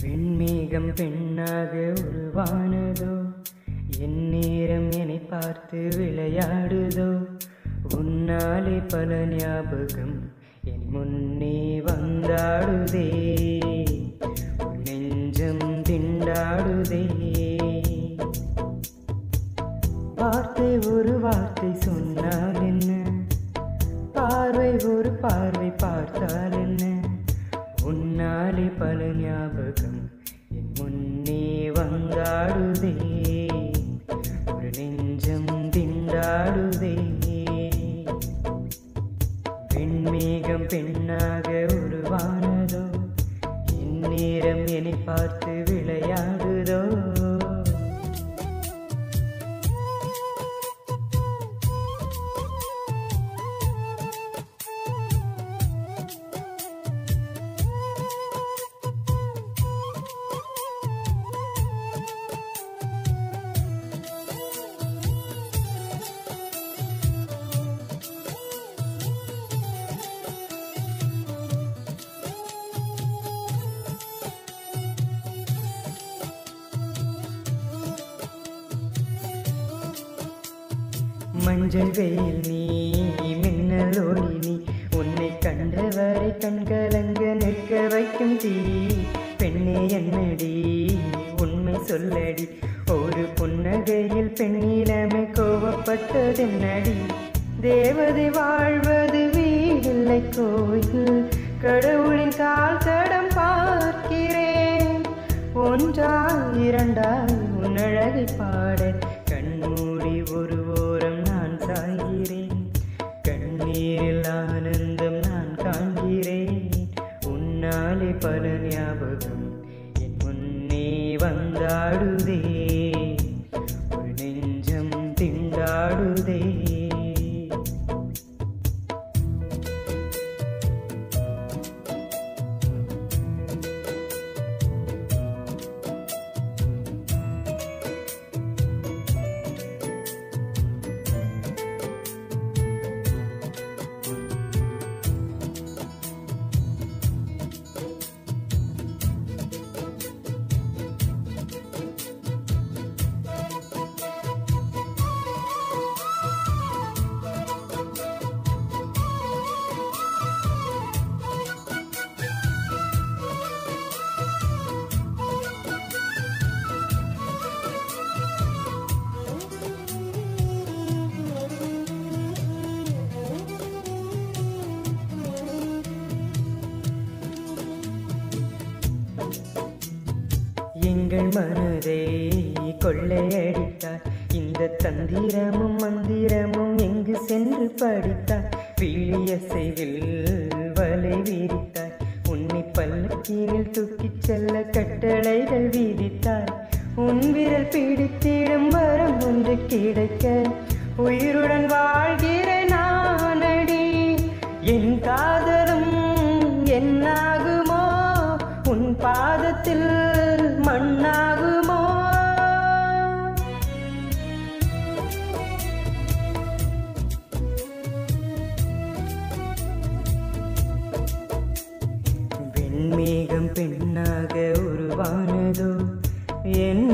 வெண்மேகம் பெண்ணாக உருவானதோ என் நேரம் என்னை பார்த்து விளையாடுதோ உன்னாலே பல ஞாபகம் என் முன்னே வந்தாடுதே உன் நெஞ்சம் திண்டாடுதே வார்த்தை ஒரு வார்த்தை சொன்னால் என்ன பார்வை ஒரு பார்வை பார்த்தால் என்ன உன்னாலே பல ஞாபகம் என் முன்னே வந்தாடுதே ஒரு நெஞ்சம் திண்டாடுதே வெண்மேகம் பெண்ணாக உருவானதோ என் நேரம் என்னை பார்த்து விளையாடுதோ மஞ்சள் வெயில் நீ மின்னலோடி நீ உன்னை கண்டவரை கண்கலங்க நிற்க வைக்கும் தீ பெண்ணே என்னடி உண்மை சொல்லடி ஒரு புன்னகையில் பெண்ணிலமை கோவப்பட்டதென்னடி தேவதை வாழ்வது வீடில்லை கோயில் கடவுளின் கால் தடம் பார்க்கிறேன் ஒன்றாய் இரண்டாய் உன்னழகை பாட கண்மூடி ஒரு ஓரம் நான் சாய்கிறேன் கண்ணீரில் ஆனந்தம் நான் காண்கிறேன் உன்னாலே பல ஞாபகம் என் முன்னே வந்தாடுதே ஒரு நெஞ்சம் திண்டாடுதே எங்கள் மனதை கொள்ளையடித்தார் இந்த தந்திரமும் மந்திரமும் எங்கு சென்று படித்தார் வீழிய செய்வில் வலை வீரித்தார் உன்னை பல்லக்கீரில் தூக்கிச் செல்ல கட்டளைகள் வீதித்தார் உன் விரல் பிடித்திடும் வரம் ஒன்று கிடைக்க உயிருடன் வாழ்கிற நானடி என் காதலும் என்னாகுமோ உன் பாதத்தில் மண்ணாகுமோ வெண்மேகம் பெண்ணாக உருவானதோ என்